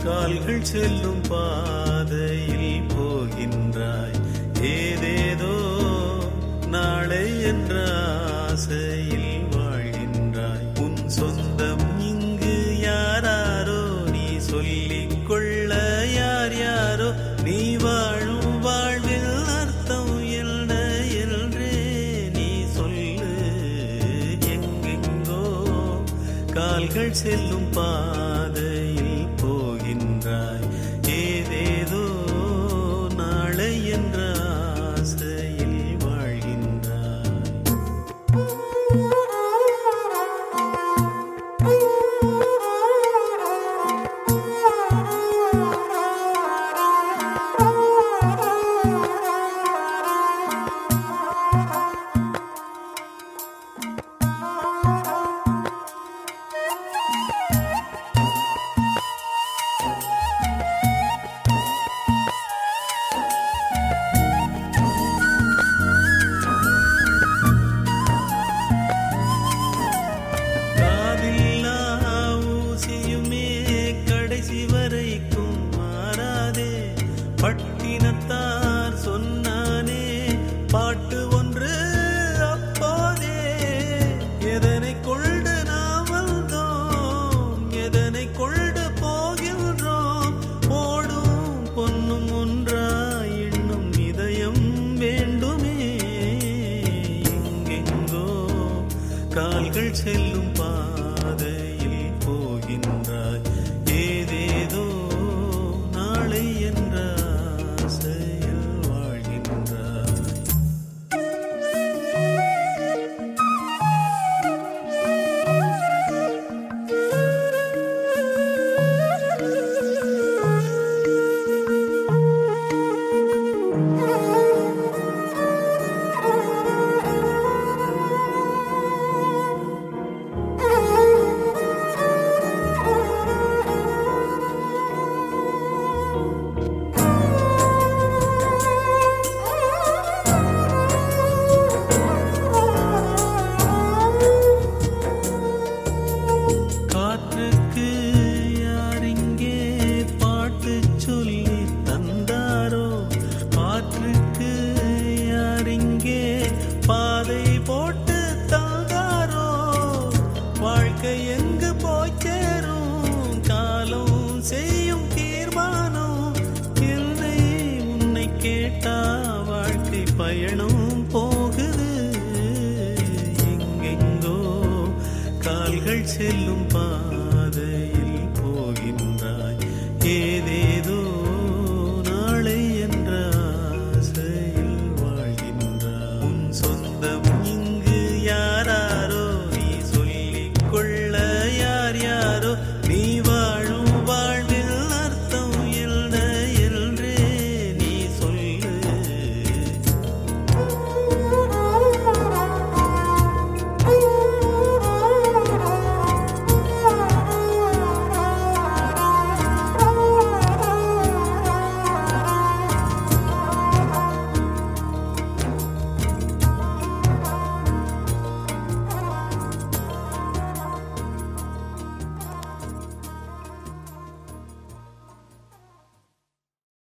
கால்கள் செல்லும் பாதையில் போகின்றாய் ஏதேதோ நாளை என்ற ஆசையில் வாழ்கின்றாய் உன் சொந்தம் இங்கு யாராரோ நீ சொல்லிக் கொள்ள யார் யாரோ நீ வாழும் வாழ்வில் அர்த்தம் என்ன என்றே நீ சொல்லு எங்கெங்கோ கால்கள் செல்லும் பாதையில் போகின்றாய் ஏதேதோ நாளை என்ற ஆசையில் வாழ்கின்றாய் காதில்லா ஊசியுமே கடைசி வரைக்கும் மாறாதே பட்டினத்தார் சொன்னானே பாட்டு ஒன்று அப்போதே எதனை கொண்டு நாம் வந்தோம் எதனை கொண்டு போகின்றோம் ஓடும் பொன்னும் ஒன்றாய் இன்னும் இதயம் வேண்டுமே எங்கெங்கோ கால்கள் செல்லும் பாதையில் போகின்றாய் ஏதேதோ நாளை என்ற ஆசையில் வாழ்கின்றாய் காற்றுக்கு யாரிங்கே பாட்டு சொல்லி தந்தாரோ காற்றுக்கு யாரிங்கே பாதை போட்டு தந்தாரோ வாழ்க்கை எங்கு போய் சேரும் காலம் செய்யும் தீர்மானம் இல்லை உன்னை கேட்டா வாழ்க்கை பயணம் போகுது எங்கெங்கோ கால்கள் செல்லும்